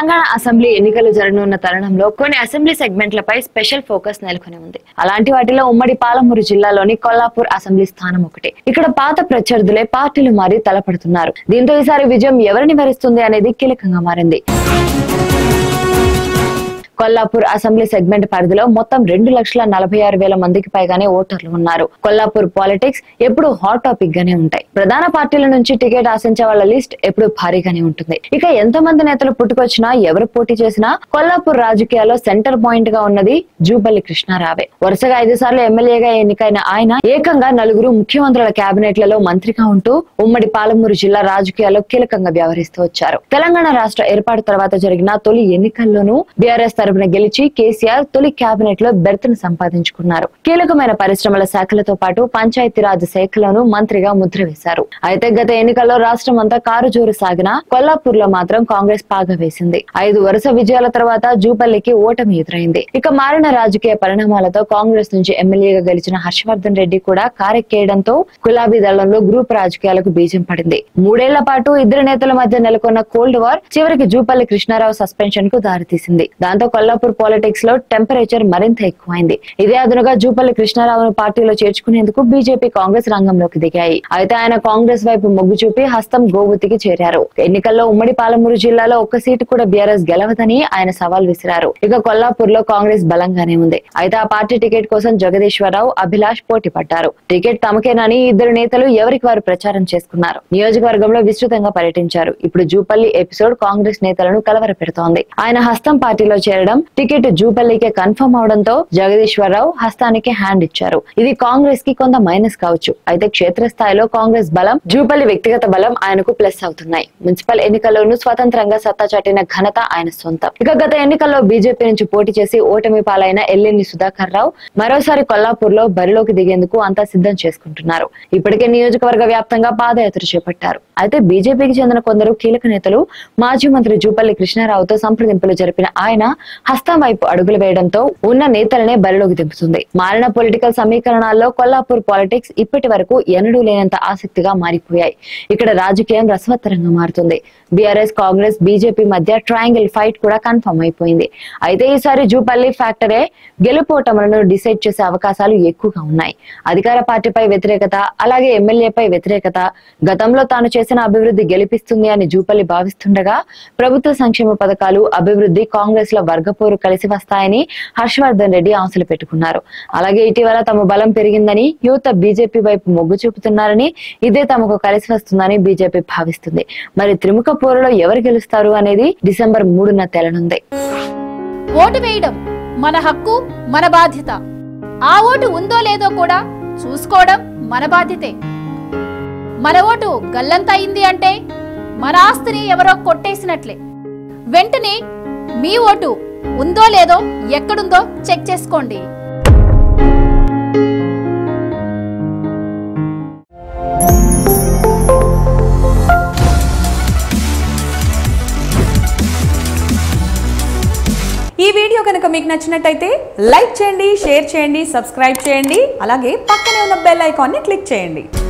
Telangana assembly ఎన్నికలు జరగనున్న తరుణంలో కొన్ని అసెంబ్లీ సెగ్మెంట్లపై స్పెషల్ ఫోకస్ నెలకొని ఉంది అలాంటి వాటిలో ఉమ్మడి పాలమూరు జిల్లాలోని కొల్లాపూర్ అసెంబ్లీ స్థానం ఒకటి ఇక్కడ పాత ప్రత్యర్థులే పార్టీలు మారి తలపడుతున్నారు దీంతో ఈసారి విజయం ఎవరిని వరిస్తుంది అనేది కీలకంగా మారింది కొల్లాపూర్ అసెంబ్లీ సెగ్మెంట్ పరిధిలో మొత్తం రెండు లక్షల నలభై ఆరు వేల మందికి పైగానే ఓటర్లు ఉన్నారు కొల్లాపూర్ పాలిటిక్స్ ఎప్పుడు హాట్ టాపిక్ గానే ఉంటాయి ప్రధాన పార్టీల నుంచి టికెట్ ఆశించే వాళ్ళ లిస్ట్ ఎప్పుడు భారీగానే ఉంటుంది ఇక ఎంత మంది నేతలు పుట్టుకొచ్చినా ఎవరు పోటీ చేసినా కొల్లాపూర్ రాజకీయాల్లో సెంటర్ పాయింట్ గా ఉన్నది జూపల్లి కృష్ణారావే వరుసగా ఐదు సార్లు ఎమ్మెల్యేగా ఎన్నికైన ఆయన ఏకంగా నలుగురు ముఖ్యమంత్రుల కేబినెట్లలో మంత్రిగా ఉంటూ ఉమ్మడి పాలమూరు జిల్లా రాజకీయాల్లో కీలకంగా వ్యవహరిస్తూ వచ్చారు తెలంగాణ రాష్ట్ర ఏర్పాటు తర్వాత జరిగిన తొలి ఎన్నికల్లోనూ బీఆర్ఎస్ తరపున గెలిచి కేసీఆర్ తొలి కేబినెట్ లో బెర్త్ను సంపాదించుకున్నారు కీలకమైన పరిశ్రమల శాఖలతో పాటు పంచాయతీరాజ్ శాఖలోనూ మంత్రిగా ముద్ర వేశారు అయితే గత ఎన్నికల్లో రాష్ట్రం అంతా కారు జోరు సాగిన కొల్లాపూర్ లో మాత్రం కాంగ్రెస్ పాగా వేసింది ఐదు వరుస విజయాల తర్వాత జూపల్లికి ఓటమి ఎదురైంది ఇక మారిన రాజకీయ పరిణామాలతో కాంగ్రెస్ నుంచి ఎమ్మెల్యేగా గెలిచిన హర్షవర్ధన్ రెడ్డి కూడా కారెక్కేయడంతో గులాబీ దళంలో గ్రూప్ రాజకీయాలకు బీజం పడింది మూడేళ్ల పాటు ఇద్దరు నేతల మధ్య నెలకొన్న కోల్డ్ వార్ చివరికి జూపల్లి కృష్ణారావు సస్పెన్షన్ కు దారితీసింది దాంతో కొల్లాపూర్ పాలిటిక్స్ లో టెంపరేచర్ మరింత ఎక్కువైంది ఇదే అదునుగా జూపల్లి కృష్ణారావును పార్టీలో చేర్చుకునేందుకు బీజేపీ కాంగ్రెస్ రంగంలోకి దిగాయి అయితే ఆయన కాంగ్రెస్ వైపు మొగ్గు చూపి హస్తం గోవుతికి చేరారు ఎన్నికల్లో ఉమ్మడి పాలమూరు జిల్లాలో ఒక్క సీటు కూడా బీఆర్ఎస్ గెలవదని ఆయన సవాల్ విసిరారు ఇక కొల్లాపూర్ లో కాంగ్రెస్ బలంగానే ఉంది అయితే ఆ పార్టీ టికెట్ కోసం జగదీశ్వరరావు అభిలాష్ పోటీ పడ్డారు టికెట్ తమకేనని ఇద్దరు నేతలు ఎవరికి వారు ప్రచారం చేసుకున్నారు నియోజకవర్గంలో విస్తృతంగా పర్యటించారు ఇప్పుడు జూపల్లి ఎపిసోడ్ కాంగ్రెస్ నేతలను కలవర పెడుతోంది ఆయన హస్తం పార్టీలో చేరడం టికెట్ జూపల్లికే కన్ఫర్మ్ అవడంతో జగదీశ్వరరావు హస్తానికి హ్యాండ్ ఇచ్చారు ఇది కాంగ్రెస్ కి కొంత మైనస్ కావచ్చు అయితే క్షేత్రస్థాయిలో కాంగ్రెస్ బలం జూపల్లి వ్యక్తిగత బలం ఆయనకు ప్లస్ అవుతున్నాయి మున్సిపల్ ఎన్నికల్లోనూ స్వతంత్రంగా సత్తా చాటిన ఘనత ఆయన సొంతం ఇక గత ఎన్నికల్లో బీజేపీ నుంచి పోటీ చేసి ఓటమి పాలైన ఎల్లేని సుధాకర్ రావు మరోసారి కొల్లాపూర్ లో బరిలోకి దిగేందుకు అంతా సిద్ధం చేసుకుంటున్నారు ఇప్పటికే నియోజకవర్గ వ్యాప్తంగా పాదయాత్ర చేపట్టారు అయితే బీజేపీకి చెందిన కొందరు కీలక నేతలు మాజీ మంత్రి జూపల్లి కృష్ణారావుతో సంప్రదింపులు జరిపిన ఆయన హస్తం వైపు అడుగులు వేయడంతో ఉన్న నేతలనే బరిలోకి దింపుతుంది మారిన పొలిటికల్ సమీకరణాల్లో కొల్లాపూర్ పాలిటిక్స్ ఇప్పటి వరకు ఎన్నడూ లేనంత ఆసక్తిగా మారిపోయాయి ఇక్కడ రాజకీయం రసవత్తరంగా మారుతుంది బీఆర్ఎస్ కాంగ్రెస్ బీజేపీ మధ్య ట్రయాంగిల్ ఫైట్ కూడా కన్ఫర్మ్ అయిపోయింది అయితే ఈసారి జూపల్లి ఫ్యాక్టరే గెలుపోటములను డిసైడ్ చేసే అవకాశాలు ఎక్కువగా ఉన్నాయి అధికార పార్టీపై వ్యతిరేకత అలాగే ఎమ్మెల్యేపై వ్యతిరేకత గతంలో తాను చేసిన అభివృద్ధి గెలిపిస్తుంది అని జూపల్లి భావిస్తుండగా ప్రభుత్వ సంక్షేమ పథకాలు అభివృద్ధి కాంగ్రెస్ లో వర్గపోరు కలిసి వస్తాయని హర్షవర్ధన్ రెడ్డి ఆశలు పెట్టుకున్నారు అలాగే ఇటీవల తమ బలం పెరిగిందని యువత బీజేపీ వైపు మొగ్గు చూపుతున్నారని ఇదే తమకు కలిసి వస్తుందని బీజేపీ భావిస్తుంది మరి త్రిముఖ పోరులో ఎవరు గెలుస్తారు అనేది డిసెంబర్ మూడున తేలనుంది ఓటు వేయడం మన హక్కు మన బాధ్యత ఆ ఓటు ఉందో లేదో కూడా చూసుకోవడం మన బాధ్యతే మన ఓటు గల్లంత అయింది అంటే మన ఆస్తిని ఎవరో కొట్టేసినట్లే వెంటనే మీ ఓటు ఉందో లేదో ఎక్కడుందో చెక్ చేసుకోండి ఈ వీడియో కనుక మీకు నచ్చినట్టయితే లైక్ చేయండి షేర్ చేయండి సబ్స్క్రైబ్ చేయండి అలాగే పక్కనే ఉన్న బెల్ ఐకాన్ని క్లిక్ చేయండి